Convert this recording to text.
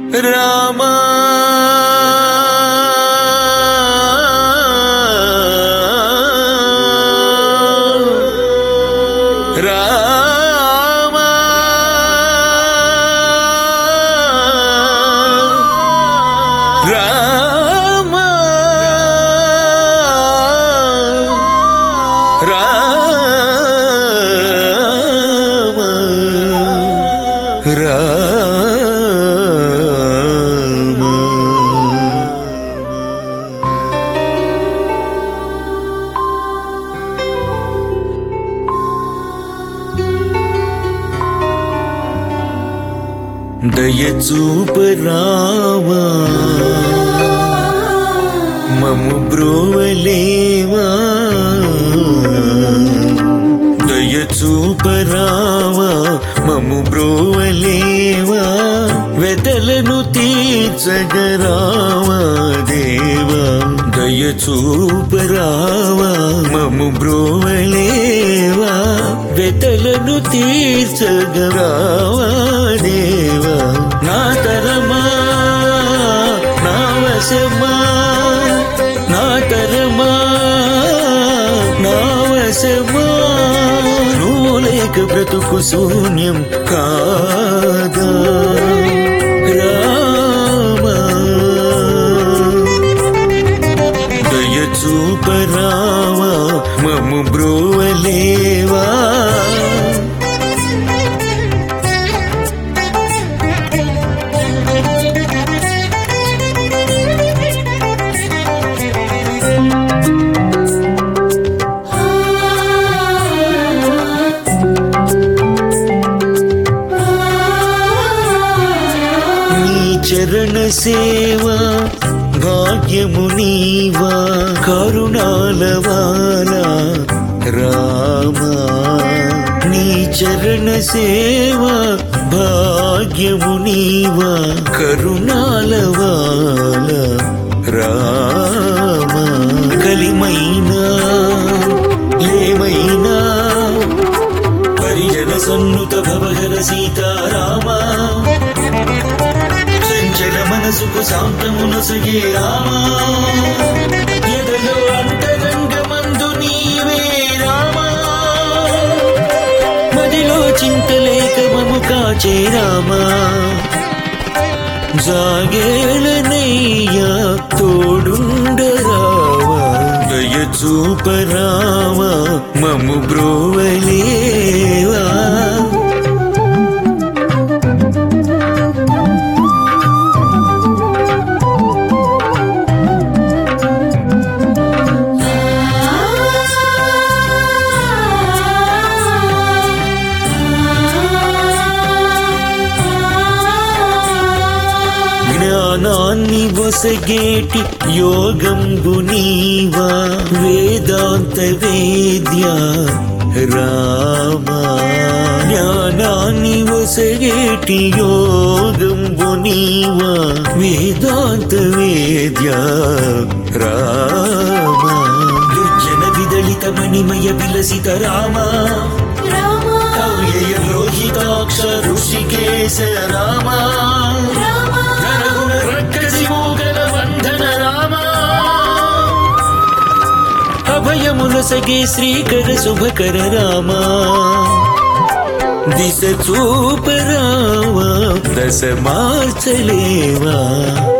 రామా రామా రామా రామా రామా దయచూపరావా మము బ్రోవలేవా దయచూపరావా మము బ్రోవలేవా వెదలను తీర్చగరావా దేవా దయచూపరావా మము బ్రోవలేవా వెతలను తీర్చగరావా దేవా నా తరమా నా వశమా నా తరమా నా వశమా నువ్వు లేక బ్రతుకు శూన్యం కాదా రామా దయచూపరావా మము బ్రోవలేవా నీ చరణ సేవా భాగ్యము నీవా కరుణాలవాలా రామా నీ చరణ సేవా భాగ్యము నీవా కరుణాలవాలా రామా కలిమైనా లేమైనా పరిజన సన్నుత భవహర సీతారామా చంచల మనసుకు శాంతమునసగే రామా ఎదలో అంతరంగమందు నీవే రామా మదిలో చింతలేక మము కాచే రామా జాగేళనయ్యా తోడుండరావా దయచూపరావా మము బ్రోవలేవా జ్ఞానాన్ని వసగేటి యోగంబు నీవా వేదాంత వేద్య రామా జ్ఞానాన్ని వసగేటి యోగంబు నీవా వేదాంత వేద్య రామా దుర్జన విదళిత మణిమయ విలసిత రామా కవ్యయ లోహితాక్ష ఋషికేశ రామా నరగుణ రక్కసి మూగల వందన రామా అభయములసగే శ్రీకర శుభకర రామా దిశ చూపరావా దశ మార్చలేవా